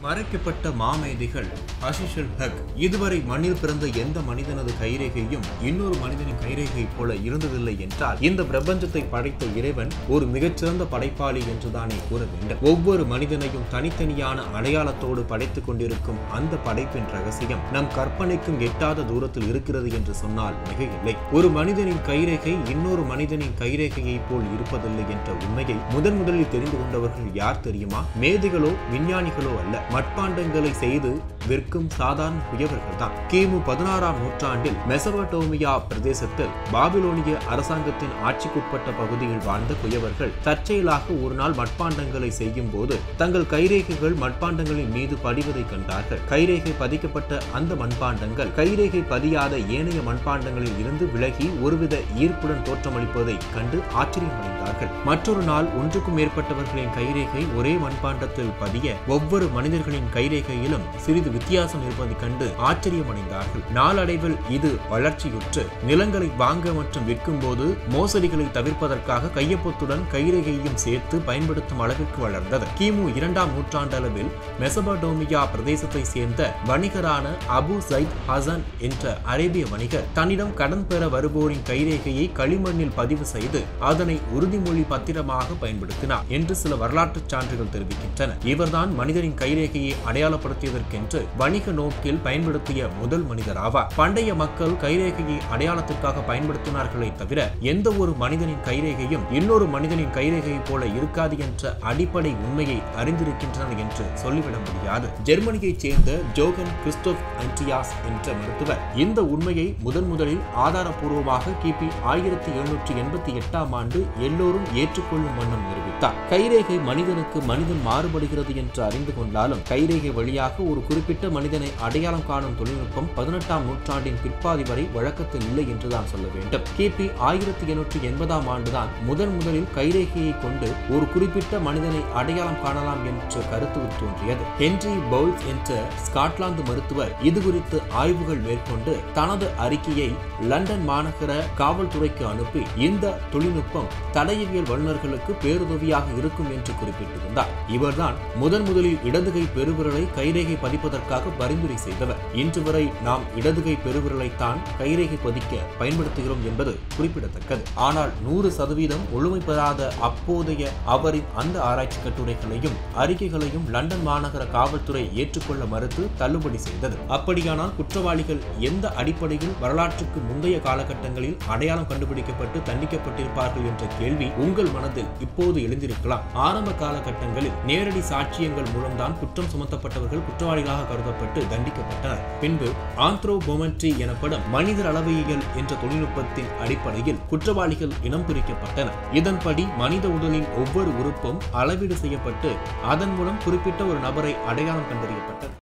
மறைக்கப்பட்ட மாமேதைகள் அஷிஷல் ஹக் இதுவரை மண்ணில் பிறந்த எந்த மனிதனது கைரேகையும் இன்னொரு மனிதனின் கைரேகை போல இருந்ததில்லை என்றால் இந்த பிரபஞ்சத்தை படைத்த இறைவன் ஒரு மிகச்சிறந்த படைப்பாளி என்றுதானே கூற வேண்டும் ஒவ்வொரு மனிதனையும் தனித்தனியான அடையாளத்தோடு படைத்துக் கொண்டிருக்கும் அந்த படைப்பின் ரகசியம் நம் கற்பனைக்கும் எட்டாத தூரத்தில் இருக்கிறது என்று சொன்னால் மிக இல்லை ஒரு மனிதனின் கைரேகை இன்னொரு மனிதனின் கைரேகையை போல் இருப்பதில்லை என்ற உண்மையை முதன் முதலில் தெரிந்து கொண்டவர்கள் யார் தெரியுமா மேதைகளோ விஞ்ஞானிகளோ அல்ல மட்பாண்டங்களை செய்து விற்கும் சாதாரண குயவர்கள் தான் கிமு பதினாறாம் நூற்றாண்டில் மெசபடோமியா பிரதேசத்தில் பாபிலோனிய அரசாங்கத்தின் ஆட்சிக்குட்பட்ட பகுதியில் வாழ்ந்த குயவர்கள் தற்செயலாக ஒரு நாள் மட்பாண்டங்களை செய்யும் போது தங்கள் கைரேகைகள் மட்பாண்டங்களின் மீது படிவதை கண்டார்கள் கைரேகை பதிக்கப்பட்ட அந்த மண்பாண்டங்கள் கைரேகை பதியாத ஏனைய மண்பாண்டங்களில் இருந்து விலகி ஒருவித ஈர்ப்புடன் தோற்றமளிப்பதை கண்டு ஆச்சரியமடைந்தார்கள் மற்றொரு நாள் ஒன்றுக்கும் மேற்பட்டவர்களின் கைரேகை ஒரே மண்பாண்டத்தில் பதிய ஒவ்வொரு மனிதர்களின் கைரேகையிலும் சிறிது வித்தியாசம் இருப்பதைக் கண்டு ஆச்சரியமடைந்தார்கள் நாளடைவில் இது வளர்ச்சியுற்று நிலங்களை வாங்க மற்றும் விற்கும் போது மோசடிகளை தவிர்ப்பதற்காக கையொப்பத்துடன் கைரேகையையும் சேர்த்து பயன்படுத்தும் அளவிற்கு வளர்ந்தது கிமு இரண்டாம் நூற்றாண்டளவில் மெசபடோமியா பிரதேசத்தை சேர்ந்த வணிகரான அபு சைத் ஹசன் என்ற அரேபிய வணிகர் தன்னிடம் கடன் பெற வருவோரின் கைரேகையை களிமண்ணில் பதிவு செய்து அதனை உறுதிமொழி பத்திரமாக பயன்படுத்தினார் என்று சில வரலாற்றுச் சான்றுகள் தெரிவிக்கின்றன இவர்தான் மனிதனின் கைரேகையை அடையாளப்படுத்தியதற்கென்று வணிக நோக்கில் பயன்படுத்திய முதல் மனிதர் ஆவார் பண்டைய மக்கள் கைரேகையை அடையாளத்திற்காக பயன்படுத்தினார்களே தவிர எந்த ஒரு மனிதனின் கைரேகையும் இன்னொரு மனிதனின் கைரேகையைப் போல இருக்காது என்ற அடிப்படை உண்மையை அறிந்திருக்கின்றனர் என்று சொல்லிவிட முடியாது ஜெர்மனியைச் சேர்ந்த ஜோகன் கிறிஸ்டோப் அன்டியாஸ் என்ற மருத்துவர் இந்த உண்மையை முதன் முதலில் ஆதாரப்பூர்வமாக கிபி ஆயிரத்தி எழுநூற்றி எண்பத்தி எட்டாம் ஆண்டு எல்லோரும் ஏற்றுக்கொள்ளும் வண்ணம் நிரூபித்தார் கைரேகை மனிதனுக்கு மனிதன் மாறுபடுகிறது என்று அறிந்து கொண்டாலும் கைரேகை வழியாக ஒரு குறிப்பிட்ட மனிதனை அடையாளம் காணும் தொழில்நுட்பம் பதினெட்டாம் நூற்றாண்டின் பிற்பாதி வரை வழக்கத்தில் இல்லை என்றுதான் சொல்ல வேண்டும் கிபி ஆயிரத்தி எண்ணூற்றி எண்பதாம் ஆண்டுதான் முதன் முதலில் கைரேகையை கொண்டு ஒரு குறிப்பிட்ட மனிதனை அடையாளம் காணலாம் என்ற கருத்து தோன்றியது ஹென்றி பவுல்ஸ் என்ற ஸ்காட்லாந்து மருத்துவர் இது குறித்து ஆய்வுகள் மேற்கொண்டு தனது அறிக்கையை லண்டன் மாநகர காவல்துறைக்கு அனுப்பி இந்த தொழில்நுட்பம் தடயவியல் வல்லுநர்களுக்கு பேருதவியாக இருக்கும் என்று குறிப்பிட்டிருந்தார் இவர்தான் முதன் முதலில் இடதுகை பெருவிரலை கைரேகை பதிப்பதற்காக பரிந்துரை செய்தவர் இன்று வரை நாம் இடதுகை பெருவிரலைத்தான் கைரேகை பதிக்க பயன்படுத்துகிறோம் என்பது குறிப்பிடத்தக்கது ஆனால் நூறு சதவீதம் முழுமை பெறாத அப்போதைய அவரின் அந்த ஆராய்ச்சி கட்டுரைகளையும் அறிக்கைகளையும் லண்டன் மாநகர காவல்துறை ஏற்றுக்கொள்ள மறுத்து தள்ளுபடி செய்தது அப்படியானால் குற்றவாளிகள் எந்த அடிப்படையில் வரலாற்றுக்கு முந்தைய காலகட்டங்களில் அடையாளம் கண்டுபிடிக்கப்பட்டு தண்டிக்கப்பட்டிருப்பார்கள் என்ற கேள்வி உங்கள் மனதில் இப்போது எழுந்திருக்கலாம் ஆரம்ப காலகட்டங்களில் நேரடி சாட்சியங்கள் மூலம்தான் குற்றம் சுமத்தப்பட்டவர்கள் குற்றவாளிகளாக கருதப்பட்டு தண்டிக்கப்பட்டனர் பின்பு ஆந்த்ரோபோமெட்ரி எனப்படும் மனிதர் அளவையியல் என்ற தொழில்நுட்பத்தின் அடிப்படையில் குற்றவாளிகள் இனம் பிரிக்கப்பட்டனர் இதன்படி மனித உடலின் ஒவ்வொரு உறுப்பும் அளவீடு செய்யப்பட்டு அதன் மூலம் குறிப்பிட்ட ஒரு நபரை அடையாளம் கண்டறியப்பட்டது